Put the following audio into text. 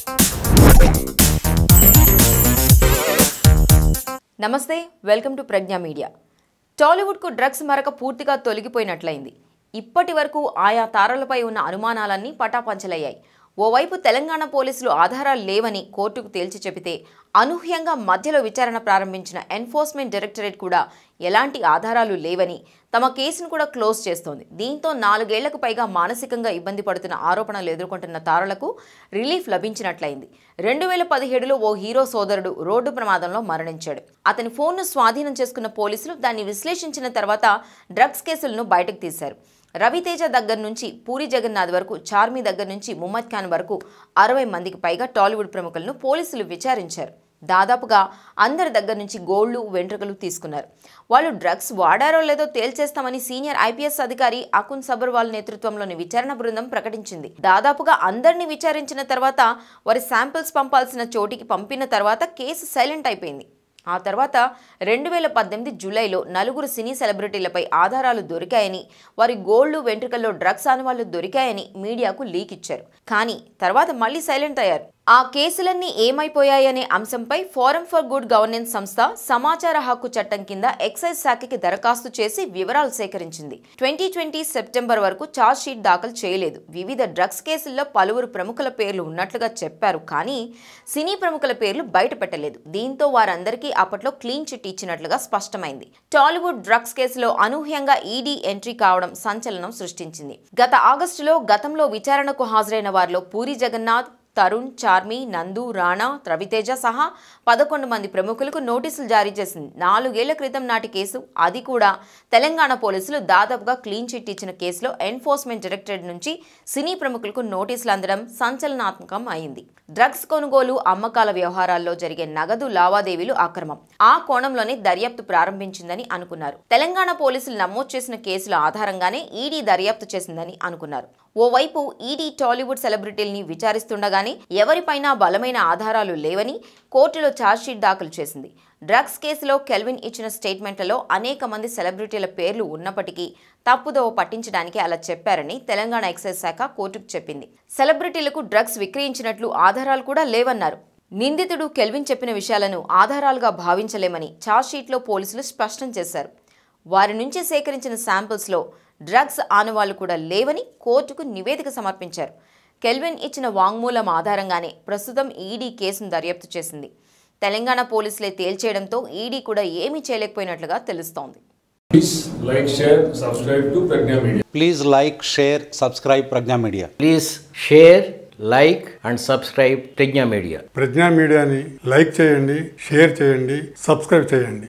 నమస్తే welcome to Pragna media టాలీవుడ్కు drugs మరక పూర్తిగా తొలగిపోయినట్లయింది ఇప్పటి వరకు ఆయా తారలపై ఉన్న అనుమానాలన్నీ పటాపంచలయ్యాయి ఓవైపు తెలంగాణ పోలీసులు ఆధారాలు లేవని కోర్టుకు తేల్చి చెబితే అనూహ్యంగా మధ్యలో విచారణ ప్రారంభించిన ఎన్ఫోర్స్మెంట్ డైరెక్టరేట్ కూడా ఎలాంటి ఆధారాలు లేవని తమ కేసును కూడా క్లోజ్ చేస్తోంది దీంతో నాలుగేళ్లకు పైగా మానసికంగా ఇబ్బంది పడుతున్న ఆరోపణలు ఎదుర్కొంటున్న తారలకు రిలీఫ్ లభించినట్లయింది రెండు వేల పదిహేడులో ఓ హీరో సోదరుడు రోడ్డు ప్రమాదంలో మరణించాడు అతని ఫోన్ను స్వాధీనం చేసుకున్న పోలీసులు దాన్ని విశ్లేషించిన తర్వాత డ్రగ్స్ కేసులను బయటకు తీశారు రవితేజ దగ్గర నుంచి పూరి జగన్నాథ్ వరకు చార్మి దగ్గర నుంచి ముమ్మద్ ఖాన్ వరకు అరవై మందికి పైగా టాలీవుడ్ ప్రముఖులను పోలీసులు విచారించారు దాదాపుగా అందరి దగ్గర నుంచి గోళ్లు వెంట్రుకలు తీసుకున్నారు వాళ్ళు డ్రగ్స్ వాడారో లేదో తేల్చేస్తామని సీనియర్ ఐపీఎస్ అధికారి అకున్ సబర్వాల్ నేతృత్వంలోని విచారణ బృందం ప్రకటించింది దాదాపుగా అందరినీ విచారించిన తర్వాత వారి శాంపిల్స్ పంపాల్సిన చోటికి పంపిన తర్వాత కేసు సైలెంట్ అయిపోయింది ఆ తర్వాత రెండు వేల పద్దెనిమిది జూలైలో నలుగురు సినీ సెలబ్రిటీలపై ఆధారాలు దొరికాయని వారి గోళ్లు వెంట్రుకల్లో డ్రగ్స్ ఆనవాళ్లు దొరికాయని మీడియాకు లీక్ ఇచ్చారు కానీ తర్వాత మళ్ళీ సైలెంట్ అయ్యారు ఆ కేసులన్నీ ఏమైపోయాయనే అంశంపై ఫోరం ఫర్ గుడ్ గవర్నెన్స్ సంస్థ సమాచార హక్కు చట్టం కింద ఎక్సైజ్ శాఖకి దరఖాస్తు చేసి వివరాలు సేకరించింది ట్వంటీ ట్వంటీ సెప్టెంబర్ వరకు ఛార్జ్ షీట్ దాఖలు చేయలేదు వివిధ డ్రగ్స్ కేసుల్లో పలువురు ప్రముఖుల పేర్లు ఉన్నట్లుగా చెప్పారు కానీ సినీ ప్రముఖుల పేర్లు బయట పెట్టలేదు దీంతో వారందరికీ అప్పట్లో క్లీన్ చిట్ ఇచ్చినట్లుగా స్పష్టమైంది టాలీవుడ్ డ్రగ్స్ కేసులో అనూహ్యంగా ఈడీ ఎంట్రీ కావడం సంచలనం సృష్టించింది గత ఆగస్టులో గతంలో విచారణకు హాజరైన వారిలో పూరి జగన్నాథ్ తరుణ్ చార్మి నందు రాణా రవితేజ సహా పదకొండు మంది ప్రముఖులకు నోటీసులు జారీ చేసింది నాలుగేళ్ల క్రితం నాటి కేసు అది కూడా తెలంగాణ పోలీసులు దాదాపుగా క్లీన్ చిట్ ఇచ్చిన కేసులో ఎన్ఫోర్స్మెంట్ డైరెక్టరేట్ నుంచి సినీ ప్రముఖులకు నోటీసులు అందడం సంచలనాత్మకం అయింది డ్రగ్స్ కొనుగోలు అమ్మకాల వ్యవహారాల్లో జరిగే నగదు లావాదేవీలు అక్రమం ఆ కోణంలోనే దర్యాప్తు ప్రారంభించిందని అనుకున్నారు తెలంగాణ పోలీసులు నమోదు చేసిన కేసుల ఆధారంగానే ఈడీ దర్యాప్తు చేసిందని అనుకున్నారు ఓవైపు ఈడీ టాలీవుడ్ సెలబ్రిటీల్ని విచారిస్తుండగానే ఎవరిపైనా బలమైన ఆధారాలు లేవని కోర్టులో ఛార్జ్షీట్ దాఖలు చేసింది డ్రగ్స్ కేసులో కెల్విన్ ఇచ్చిన స్టేట్మెంట్లలో అనేక మంది సెలబ్రిటీల పేర్లు ఉన్నప్పటికీ తప్పుదోవ పట్టించడానికి అలా చెప్పారని తెలంగాణ ఎక్సైజ్ శాఖ కోర్టుకు చెప్పింది సెలబ్రిటీలకు డ్రగ్స్ విక్రయించినట్లు ఆధారాలు కూడా లేవన్నారు నిందితుడు కెల్విన్ చెప్పిన విషయాలను ఆధారాలుగా భావించలేమని ఛార్జ్షీట్లో పోలీసులు స్పష్టం చేశారు వారి నుంచి సేకరించిన శాంపిల్స్లో డ్రగ్స్ ఆనవాళ్లు కూడా లేవని కోర్టుకు నివేదిక సమర్పించారు కెల్విన్ ఇచ్చిన వాంగ్మూలం ఆధారంగానే ప్రస్తుతం ఈడీ కేసును దర్యాప్తు చేసింది తెలంగాణ పోలీసులే తేల్చేయడంతో ఈడీ కూడా ఏమీ చేయలేకపోయినట్లుగా తెలుస్తోంది Please like, share, subscribe to Pragna Media. Please like, share, subscribe Pragna Media. Please share like and subscribe Pragna media Pragna మీడియాని లైక్ చేయండి షేర్ చేయండి సబ్స్క్రైబ్ చేయండి